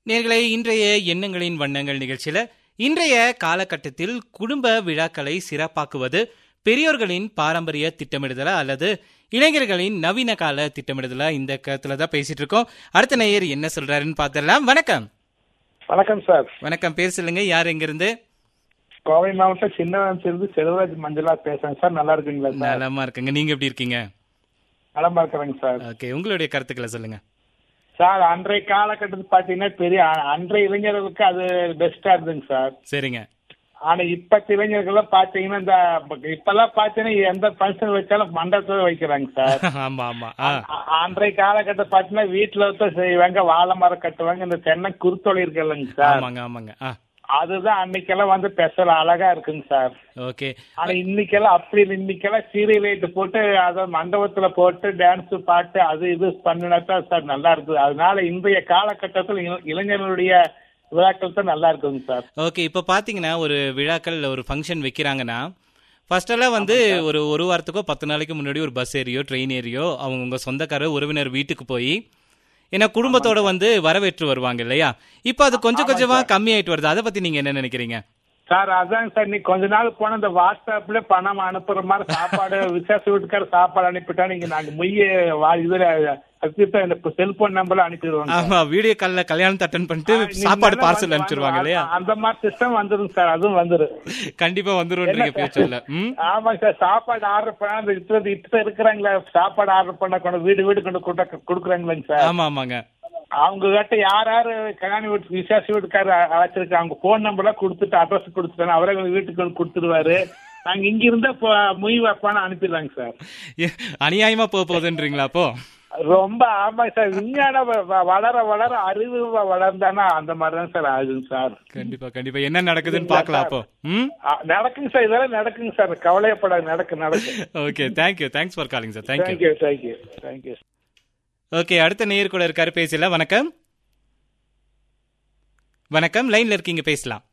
நேர்களை இன்றைய எண்ணங்களின் வண்ணங்கள் நிகழ்ச்சியில இன்றைய காலகட்டத்தில் குடும்ப விழாக்களை சிறப்பாக்குவது பெரியோர்களின் பாரம்பரிய திட்டமிடுதலா அல்லது இளைஞர்களின் நவீன கால திட்டமிடுதலா இந்த கருத்துல தான் பேசிட்டு இருக்கோம் அடுத்த நேயர் என்ன சொல்றாருன்னு பார்த்துடலாம் வணக்கம் வணக்கம் சார் வணக்கம் பேர் சொல்லுங்க யார் எங்கிருந்து கோவை மாவட்டம் சின்னவனத்திலிருந்து செல்வராஜ் மஞ்சளா பேசுறேன் சார் நல்லா இருக்கீங்களா சார் நலமா இருக்குங்க நீங்க எப்படி இருக்கீங்க நலமா இருக்கிறேங்க சார் ஓகே உங்களுடைய கருத்துக்களை சொல்லுங்க சார் அன்றைய காலகட்டத்தில் பாத்தீங்கன்னா பெரிய அ- அன்றைய இளைஞர்களுக்கு அது பெஸ்டா இருந்துங்க சார் சரிங்க ஆனா இப்பத்த இளைஞர்கள் பாத்தீங்கன்னா இந்த இப்பெல்லாம் பாத்தீங்கன்னா எந்த ஃபங்க்ஷன் வச்சாலும் மண்டபத்துல வைக்கிறாங்க சார் ஆமா ஆமா ஆ அ- அன்றைய காலகட்டம் பாத்தீங்கன்னா வீட்டுல தான் செய்வாங்க வாழை மரம் கட்டுவாங்க இந்த தென்னை குருத்தொழி இருக்குல்லங்க சார் ஆமாங்க ஆமாங்க ஆ அதுதான் அன்னைக்கெல்லாம் வந்து ஸ்பெஷல் அழகா இருக்குங்க சார் ஓகே ஆனா இன்னைக்கெல்லாம் அப்படி இல்லை. இன்னைக்கெல்லாம் சீரியல் லைட் போட்டு அத மண்டபத்துல போட்டு டான்ஸ் பாட்டு அது இது பண்ணினாதான் சார் நல்லா இருக்குது அதனால இன்றைய காலகட்டத்தில் இள- இளைஞர்களுடைய விழாக்கள் தான் நல்லா இருக்குங்க சார் ஓகே இப்போ பார்த்தீங்கன்னா ஒரு விழாக்கள் ஒரு ஃபங்க்ஷன் வைக்கிறாங்கன்னா ஃபர்ஸ்ட் எல்லாம் வந்து ஒரு ஒரு வாரத்துக்கோ பத்து நாளைக்கு முன்னாடி ஒரு பஸ் ஏறியோ ட்ரெயின் ஏறியோ அவங்க உங்க சொந்தக்காரர் உறவினர் வீட்டுக்கு போய் ஏன்னா குடும்பத்தோட வந்து வரவேற்று வருவாங்க இல்லையா இப்போ அது கொஞ்சம் கொஞ்சமா கம்மி ஆயிட்டு வருது அதை பத்தி நீங்க என்ன நினைக்கிறீங்க சார் அதாங்க சார் நீ கொஞ்ச நாள் போன இந்த வாட்ஸ்அப்ல பணம் அனுப்புற மாதிரி சாப்பாடு விசேஷ வீட்டுக்கார சாப்பாடு அனுப்பிட்டா நீங்க நாங்க மொய்ய வா இதுல அதுக்கு இந்த செல்போன் நம்பர்ல அனுப்பிடுவோம் சார். ஆமா வீடியோ கால்ல கல்யாணத்தை அட்டன் பண்ணிட்டு ஆ, நீங்க சாப்பாடு நல்லா பார்சல் வாங்க, அனுப்பிச்சிருவாங்க வாங்க. இல்லையா அந்த மாதிரி சிஸ்டம் வந்துரும் சார் அதுவும் வந்துரும் கண்டிப்பா வந்துருன்றீங்க பேச்சுல ம் ஆமாங்க சார் சாப்பாடு ஆர்டர் பண்ணா அந்த இப்ப இப்ப இருக்கிறாங்களா சாப்பாடு ஆர்டர் பண்ண கொண்டு வீடு வீடு கொண்டு கொடுக்க கொடுக்குறாங்களேங்க சார் ஆமா ஆமாங்க அவங்க கிட்ட யார் யாரு கல்யாண வீட்டு விசேஷ வீட்டுக்காரர் அ- அழைச்சிருக்காங்க அவங்க போன் நம்பர்லாம் கொடுத்துட்டு அட்ரஸ் கொடுத்துட்டாங்க அவரே எங்க வீட்டுக்கு வந்து கொடுத்துருவாரு நாங்க இங்க இருந்தா முய் வைப்பான்னு அனுப்பிடுறாங்க சார் ஏ, அநியாயமா போக போகுதுன்றீங்களா அப்போ ரொம்ப ஆமாங்க சார் விஞ்ஞானம் வ- வ- வளர வளர அறிவு வ- வளர்ந்தானா அந்த மாதிரி தான் சார் ஆகுதுங்க சார் கண்டிப்பா கண்டிப்பா என்ன நடக்குதுன்னு பார்க்கலாம் அப்போ ம் அ, நடக்குங்க சார் இதெல்லாம் நடக்குங்க சார் கவலையப்படாது நடக்கு நடக்கு okay thank you thanks for calling sir thank you thank you thank you thank you okay அடுத்த நேயர் கூட இருக்காரு பேசல வணக்கம் வணக்கம் லைன்ல இருக்கீங்க பேசலாம்